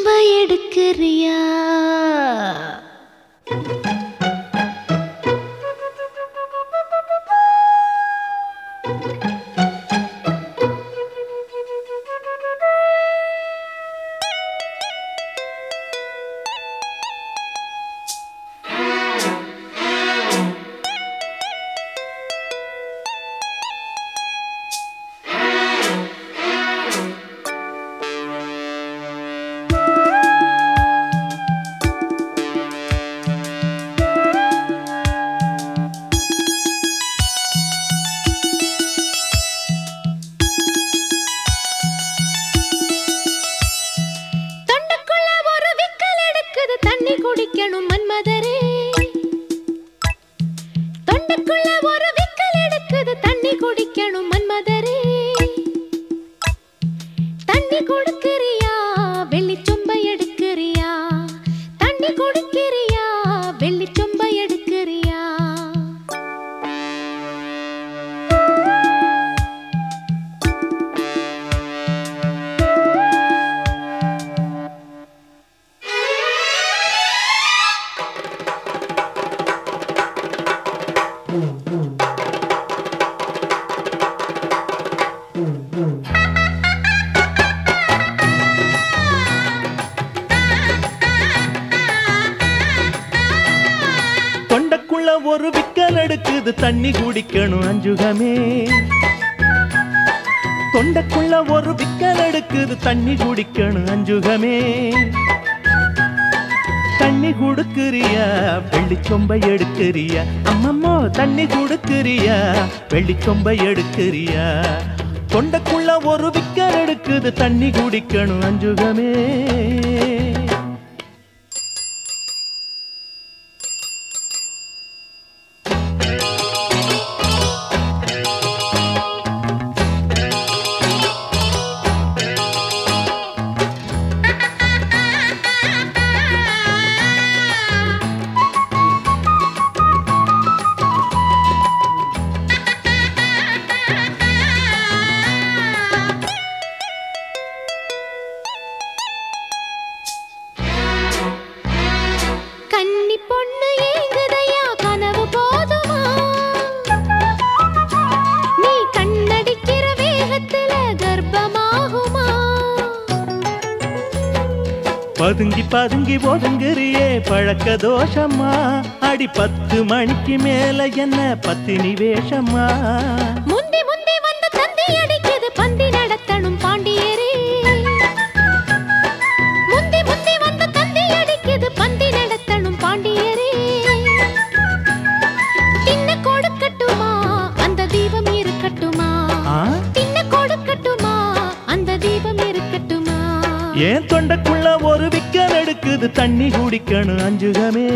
சும்மா எடுக்கிறியா தொண்டைக்குள்ள ஒரு விக்கல் எடுக்குது தண்ணி குடிக்கணும் மன்மதரே தொண்டைக்குள்ள ஒரு விக்கல் எடுக்குது தண்ணி குடிக்கணும் மன்மதரே தண்ணி கொடுக்கிறியா வெள்ளி சொம்ப எடுக்கிறியா தண்ணி கொடுக்கிறியா வெள்ளி சொம்ப எடுக்கிறியா தொண்டைக்குள்ள ஒரு விக்கல் எடுக்குது தண்ணி குடிக்கணும் அஞ்சுகமே தொண்டைக்குள்ள ஒரு விக்கல் எடுக்குது தண்ணி குடிக்கணும் அஞ்சுகமே தண்ணி குடுக்கிறியா வெள்ளி சொம்பை எடுக்கிறியா அம்மம்மோ தண்ணி குடுக்கிறியா வெள்ளி சொம்பை எடுக்கிறியா தொண்டைக்குள்ள ஒரு விக்கல் எடுக்குது தண்ணி குடிக்கணும் அஞ்சுகமே கன்னி பொண்ணு ஏங்குதையா கனவு போதுமா நீ கண்ணடிக்கிற வேகத்துல கர்ப்பமாகுமா பதுங்கி பதுங்கி ஒதுங்குறியே பழக்க தோஷமா அடி பத்து மணிக்கு மேல என்ன பத்தினி வேஷமா முந்தி முந்தி வந்து தந்தி அடிக்குது பந்தி நடத்தணும் பாண்டியரே முந்தி முந்தி வந்து தந்தி அடிக்குது பந்தி நடத்தணும் பாண்டியரே தின்ன கொடுக்கட்டுமா அந்த தீபம் இருக்கட்டுமா ஆ? தின்ன கொடுக்கட்டுமா அந்த தீபம் இருக்கட்டுமா ஏன் தொண்டைக்குள்ள ஒரு விக்கல் எடுக்குது தண்ணி குடிக்கணும் அஞ்சுகமே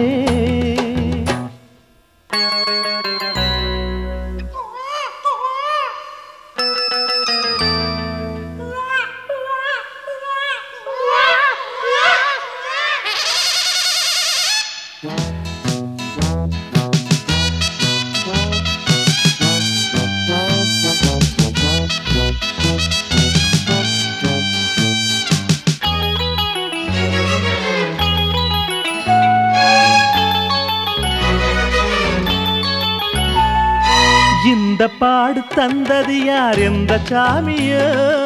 இந்த பாடு தந்தது யார் எந்த சாமியோ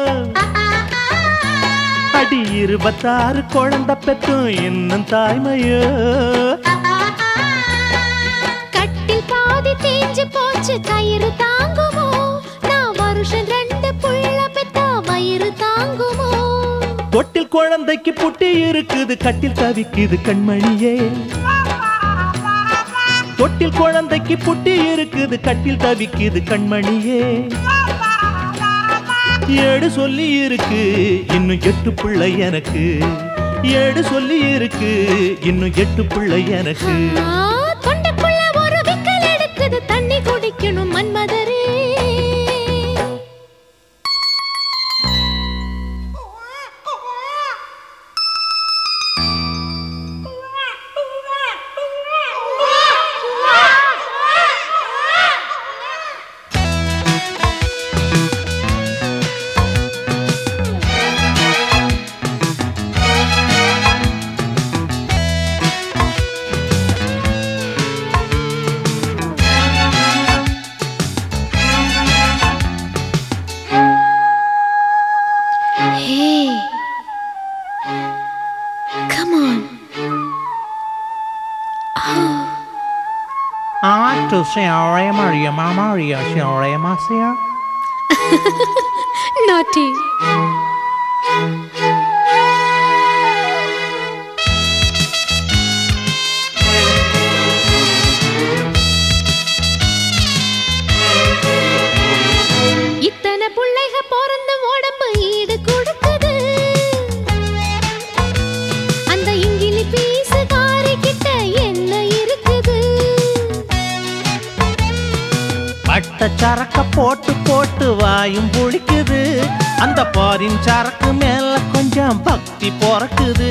அடி இருபத்தாறு குழந்தை பெத்தும் இன்னும் தாய்மையோ கட்டில் பாதி தேஞ்சு போச்சு கயிறு தாங்குமோ நான் வருஷம் ரெண்டு புள்ள பெத்தா வயிறு தாங்குமோ தொட்டில் குழந்தைக்கு புட்டி இருக்குது கட்டில் தவிக்குது கண்மணியே தொட்டில் குழந்தைக்கு புட்டி இருக்குது கட்டில் தவிக்குது கண்மணியே ஏடு சொல்லி இருக்கு இன்னும் எட்டு பிள்ளை எனக்கு ஏடு சொல்லி இருக்கு இன்னும் எட்டு பிள்ளை எனக்கு ஆ, தொண்டைக்குள்ள ஒரு விக்கல் எடுக்குது தண்ணி குடிக்கணும் மன்மதரே come on Ah, tu senhora Maria, Maria, senhora Marcia. நாட்டி இத்தனை புள்ளைக பிறந்த உடம்பு ஈடு கொடுக்குது அந்த இங்கிலி பீசுகாரி கிட்ட என்ன இருக்குது பட்ட சரக்க போட்டு போட்டு வாயும் புளிக்குது அந்த பாரின் சரக்கு மேல கொஞ்சம் பக்தி பிறக்குது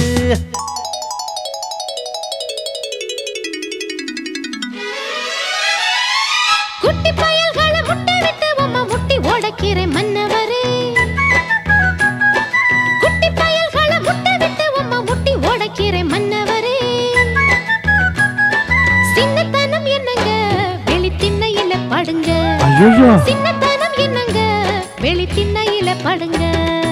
குட்டி பயல்களை முட்டை விட்டு உம்மா முட்டி உடைக்கிற மன்னவரே குட்டி பயல்களை முட்டை விட்டு உம்மா முட்டி உடைக்கிற மன்னவரே சின்னத்தனம் என்னங்க வெளி திண்ணையில படுங்க ஐயோ சின்னத்தனம் என்னங்க வெளி திண்ணையில படுங்க